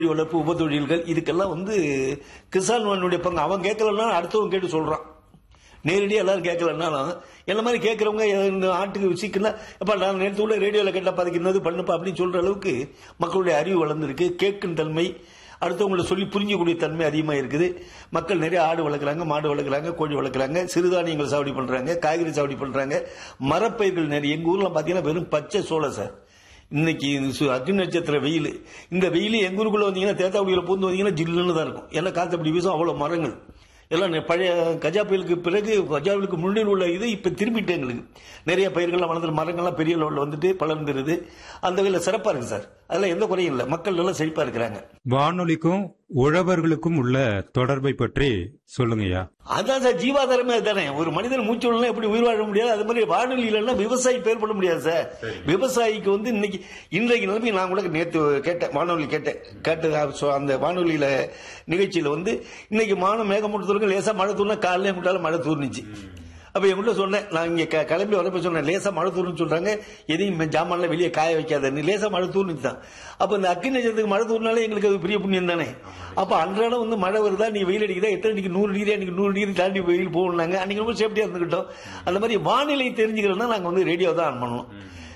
வளர்ப்பு உபத்தொழில்கள் இதுக்கெல்லாம் வந்து கிசான் வானுடைய பங்கு அவன் கேட்கலன்னா அடுத்தவன் கேட்டு சொல்றான் நேரடியாக எல்லாரும் கேட்கலன்னாலும் என்ன மாதிரி கேட்கறவங்க இந்த ஆட்டுக்கு விசிக்குன்னா அப்ப நான் நேற்று உள்ள ரேடியோவில் கேட்டா பதிக்கிறது பண்ணுப்பா அப்படின்னு சொல்ற அளவுக்கு மக்களுடைய அறிவு வளர்ந்துருக்கு கேட்கும் தன்மை அடுத்தவங்களை சொல்லி புரிஞ்சக்கூடிய தன்மை அதிகமாக இருக்குது மக்கள் நிறைய ஆடு வளர்க்குறாங்க மாடு வளர்க்குறாங்க கோழி வளர்க்குறாங்க சிறுதானியங்கள் சாவடி பண்றாங்க காய்கறி சாவடி பண்றாங்க மரப்பயிர்கள் நிறைய எங்க ஊர்ல பாத்தீங்கன்னா வெறும் பச்சை சோளம் சார் இன்னைக்கு சு- அக்னி நட்சத்திர வெயில் இந்த வெயில் எங்க ஊருக்குள்ள வந்தீங்கன்னா தேத்தாக்குடியில பூந்து வந்தீங்கன்னா ஜில்லுன்னு தான் இருக்கும் ஏன்னா காத்து அப்படி வீசும் அவ்வளவு மரங்கள் எல்லாம் நெ- பழைய கஜா புயலுக்கு பிறகு கஜா புயலுக்கு முன்னாடி உள்ள இது இப்ப திரும்பிட்டு எங்களுக்கு நிறைய பயிர்கள்லாம் வளர்ந்து மரங்கள்லாம் பெரிய லெவலில் வந்துட்டு பலர்ந்துருது அந்த வகையில் சிறப்பா இருக்கு சார் அதெல்லாம் எந்த குறையும் இல்லை மக்கள் நல்லா செழிப்பா இருக்கிறாங்க வானொலிக்கும் உழவர்களுக்கும் உள்ள தொடர்பை பற்றி சொல்லுங்கய்யா அதான் சார் ஜீவாதாரமே தானே ஒரு மனிதன் மூச்சு விடலாம் எப்படி உயிர் வாழ முடியாது அது மாதிரி வானொலி இல்லைன்னா விவசாயி பேர் பண்ண முடியாது சார் விவசாயிக்கு வந்து இன்னைக்கு இன்றைக்கு நிலைமை நான் கூட நேற்று கேட்டேன் வானொலி கேட்டேன் கேட்டு அஹ், so அந்த வானொலியில நிகழ்ச்சியில வந்து இன்னைக்கு மானம் மேகமூட்டத்திற்கு லேசா மழை தூர்னா காலையில முட்டாலும் மழை தூர்னுச்சு அப்ப என்கிட்ட சொன்னேன் நான் இங்க க- கிளம்பி வரப்ப சொன்னேன் லேசா மழை தூர்னு சொல்றாங்க எதையும் மெ- ஜாமான்ல வெளியே காய வைக்காதன்னு லேசா மழை தூர்னுச்சு தான் அப்ப இந்த அக்கினி நட்சத்திரத்துக்கு மழை தூர்னாலே எங்களுக்கு அது பெரிய புண்ணியம் தானே அப்ப அன்றாடம் வந்து மழை வருதா நீ வெயில் அடிக்குதா எத்தனை அடிக்கு நூறு டிகிரி அன்னைக்கு நூறு டிகிரி தாண்டி வெயில் போகணுங்க அன்னைக்கு ரொம்ப சேஃப்டியா இருந்துகிட்டோம் அந்த மாதிரி வானிலை தெரிஞ்சுக்கிறதுனா நாங்க வந்து ரேடியோ தான் ஆன் பண்ணுவோம்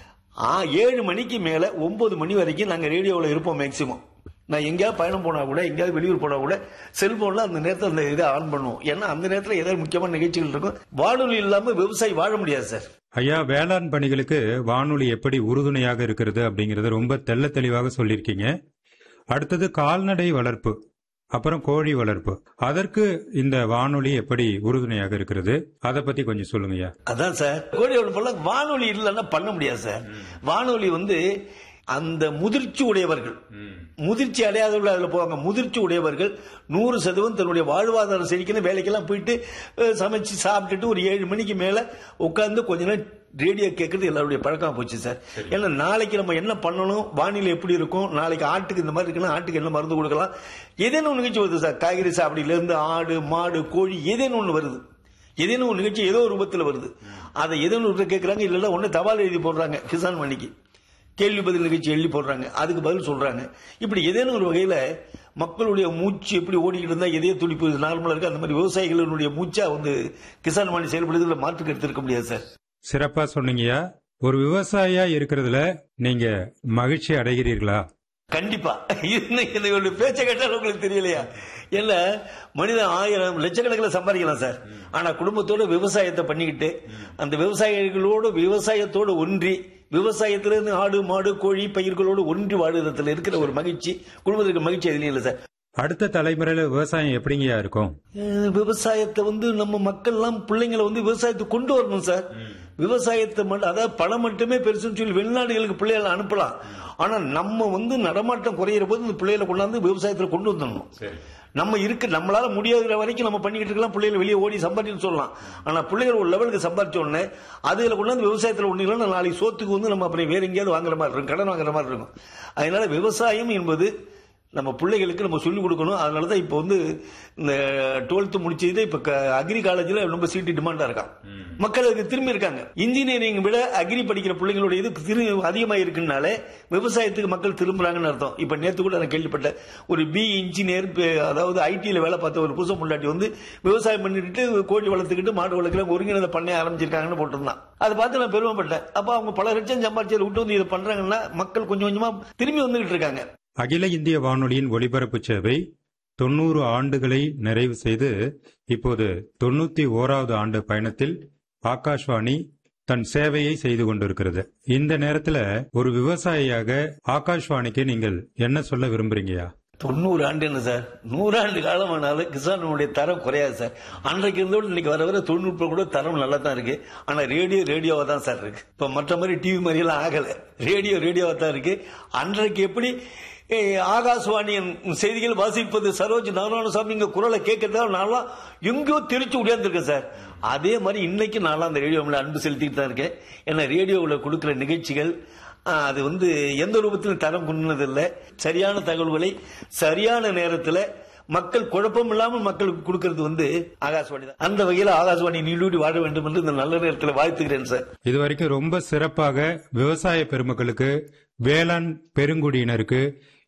ஆ ஏழு மணிக்கு மேல ஒன்பது மணி வரைக்கும் நாங்க ரேடியோவில் இருப்போம் மேக்சிமம் நான் எங்கேயாவது பயணம் போனா கூட எங்கேயாவது வெளியூர் போனா கூட செல்போன்ல அந்த நேரத்தில் அந்த இதை ஆன் பண்ணுவோம் ஏன்னா அந்த நேரத்தில் ஏதாவது முக்கியமான நிகழ்ச்சிகள் இருக்கும் வானொலி இல்லாம விவசாயி வாழ முடியாது சார் ஐயா வேளாண் பணிகளுக்கு வானொலி எப்படி உறுதுணையாக இருக்கிறது அப்படிங்கறத ரொம்ப தெள்ள தெளிவாக சொல்லியிருக்கீங்க அடுத்தது கால்நடை வளர்ப்பு அப்புறம் கோழி வளர்ப்பு அதற்கு இந்த வானொலி எப்படி உறுதுணையாக இருக்கிறது அதை பத்தி கொஞ்சம் சொல்லுங்கய்யா அதான் சார் கோழி வளர்ப்பெல்லாம் வானொலி இல்லைன்னா பண்ண முடியாது சார் வானொலி வந்து அந்த முதிர்ச்சி உடையவர்கள் முதிர்ச்சி அடையாதவர்கள் அதுல போவாங்க முதிர்ச்சி உடையவர்கள் நூறு சதவீதம் தன்னுடைய வாழ்வாதாரம் செழிக்கணும் வேலைக்கெல்லாம் போயிட்டு அஹ், சமைச்சு சாப்பிட்டுட்டு ஒரு ஏழு மணிக்கு மேல உட்கார்ந்து கொஞ்ச நேரம் ரேடியோ கேட்கறது எல்லாருடைய பழக்கமா போச்சு சார் ஏன்னா நாளைக்கு நம்ம என்ன பண்ணணும் வானிலை எப்படி இருக்கும் நாளைக்கு ஆட்டுக்கு இந்த மாதிரி இருக்குன்னா ஆட்டுக்கு என்ன மருந்து கொடுக்கலாம் ஏதேனும் ஒரு நிகழ்ச்சி வருது சார் காய்கறி சாப்பிடில இருந்து ஆடு மாடு கோழி ஏதேனும் ஒன்று வருது ஏதேனும் ஒரு நிகழ்ச்சி ஏதோ ஒரு ரூபத்தில் வருது அதை ஏதேனும் ஒரு கேட்கறாங்க இல்லைன்னா ஒன்று தபால் எழுதி போடுறாங்க கிசான் மணிக்கு கேள்வி பதில் நிகழ்ச்சி எழுதி போடுறாங்க அதுக்கு பதில் சொல்றாங்க இப்படி ஏதேனும் ஒரு வகையில மக்களுடைய மூச்சு எப்படி ஓடிக்கிட்டு இருந்தா இதய துடிப்பு நார்மலா இருக்கு அந்த மாதிரி விவசாயிகளுடைய மூச்சா வந்து கிசான் மணி செயல்படுறதுல மாற்று கருத்து இருக்க முடியாது சார் சிறப்பா சொன்னீங்கய்யா ஒரு விவசாயியா இருக்கிறதுல நீங்க மகிழ்ச்சி அடைகிறீர்களா கண்டிப்பா இன்னைக்கு இந்த பேச்சை கேட்டாலும் உங்களுக்கு தெரியலையா இல்ல மனிதன் ஆயிரம் லட்சக்கணக்கில் சம்பாதிக்கலாம் சார் ஆனா குடும்பத்தோட விவசாயத்தை பண்ணிக்கிட்டு அந்த விவசாயிகளோடு விவசாயத்தோடு ஒன்றி விவசாயத்திலிருந்து ஆடு மாடு கோழி பயிர்களோடு ஒன்றி வாழுறதுல இருக்கிற ஒரு மகிழ்ச்சி குடும்பத்துக்கு மகிழ்ச்சி எதுலையும் இல்லை சார் அடுத்த தலைமுறையில விவசாயம் எப்படிங்கய்யா இருக்கும் அஹ் விவசாயத்தை வந்து நம்ம மக்கள்லாம் பிள்ளைங்களை வந்து விவசாயத்தை கொண்டு வரணும் சார் விவசாயத்தை மட்டும் அதாவது பணம் மட்டுமே பெருசுன்னு சொல்லி வெளிநாடுகளுக்கு பிள்ளைகளை அனுப்பலாம் ஆனா நம்ம வந்து நடமாட்டம் குறையிற போது இந்த பிள்ளைகளை கொண்டாந்து விவசாயத்துல கொண்டு வந்துடணும் நம்ம இருக்கு நம்மளால முடியாத வரைக்கும் நம்ம பண்ணிக்கிட்டு இருக்கலாம் பிள்ளைகளை வெளியே ஓடி சம்பாதிச்சு சொல்லலாம் ஆனா பிள்ளைகள் ஒரு லெவலுக்கு சம்பாதிச்ச உடனே அதுல கொண்டாந்து விவசாயத்துல ஒண்ணு இல்லைன்னா நாளைக்கு சோத்துக்கு வந்து நம்ம அப்புறம் வேற எங்கேயாவது வாங்குற மாதிரி இருக்கும் கடன் வாங்குற மாதிரி இருக்கும் அதனால விவசாயம் என்பது நம்ம பிள்ளைகளுக்கு நம்ம சொல்லிக் கொடுக்கணும் அதனால தான் இப்போ வந்து இந்த டுவெல்த் முடிச்சது இப்போ அக்ரி காலேஜில் ரொம்ப சீட்டு டிமாண்டாக இருக்கான் மக்கள் அதுக்கு திரும்பி இருக்காங்க இன்ஜினியரிங் விட அக்ரி படிக்கிற பிள்ளைங்களோட இது திரு அதிகமாக இருக்குனாலே விவசாயத்துக்கு மக்கள் திரும்புறாங்கன்னு அர்த்தம் இப்போ நேற்று கூட நான் கேள்விப்பட்டேன் ஒரு பி இன்ஜினியர் அதாவது ஐடியில் வேலை பார்த்த ஒரு புதுசு முன்னாடி வந்து விவசாயம் பண்ணிட்டு கோழி வளர்த்துக்கிட்டு மாடு வளர்க்கல ஒருங்கிணைந்த பண்ணைய ஆரம்பிச்சிருக்காங்கன்னு போட்டிருந்தான் அதை பார்த்து நான் பெருமைப்பட்டேன் அப்போ அவங்க பல லட்சம் சம்பாதிச்சு விட்டு வந்து இதை பண்றாங்கன்னா மக்கள் கொஞ்சம் கொஞ்சமா திரும்பி வந்துகிட்டு இருக்காங்க அகில இந்திய வானொலியின் ஒலிபரப்பு சேவை தொண்ணூறு ஆண்டுகளை நிறைவு செய்து இப்போது தொண்ணூத்தி ஓராவது ஆண்டு பயணத்தில் ஆகாஷ்வாணி தன் சேவையை செய்து கொண்டிருக்கிறது இந்த நேரத்துல ஒரு விவசாயியாக ஆகாஷ்வாணிக்கு நீங்கள் என்ன சொல்ல விரும்புறீங்கயா தொண்ணூறு ஆண்டு என்ன சார் நூறாண்டு காலம் ஆனாலும் கிசானுடைய தரம் குறையாது சார் அன்றைக்கு இருந்தோடு இன்னைக்கு வர வர தொழில்நுட்பம் கூட தரம் நல்லா தான் இருக்கு ஆனா ரேடியோ ரேடியோவா தான் சார் இருக்கு இப்ப மற்ற மாதிரி டிவி மாதிரி எல்லாம் ஆகல ரேடியோ ரேடியோவா தான் இருக்கு அன்றைக்கு எப்படி ஏய், ஆகாசவாணியின் செய்திகள் வாசிப்பது சரோஜ் நாராயணசாமி இங்க குரலை கேட்கறதால நான்லாம் எங்கேயோ திருச்சி உடையாந்துருக்கேன் சார் அதே மாதிரி இன்னைக்கு நான்லாம் அந்த ரேடியோவில் அன்பு செலுத்திட்டு தான் இருக்கேன் ஏன்னா ரேடியோவில் கொடுக்குற நிகழ்ச்சிகள் ஆ, அது வந்து எந்த ரூபத்திலும் தரம் கொண்டதில்லை சரியான தகவல்களை சரியான நேரத்தில் மக்கள் குழப்பம் இல்லாமல் மக்களுக்கு கொடுக்கிறது வந்து ஆகாசவாணி தான் அந்த வகையில் ஆகாசவாணி நீடூடி வாழ வேண்டும் என்று இந்த நல்ல நேரத்தில் வாழ்த்துகிறேன் சார் இதுவரைக்கும் ரொம்ப சிறப்பாக விவசாய பெருமக்களுக்கு வேளாண் பெருங்குடியினருக்கு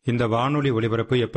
இந்த வானொலி ஒலிபரப்பு எப்படி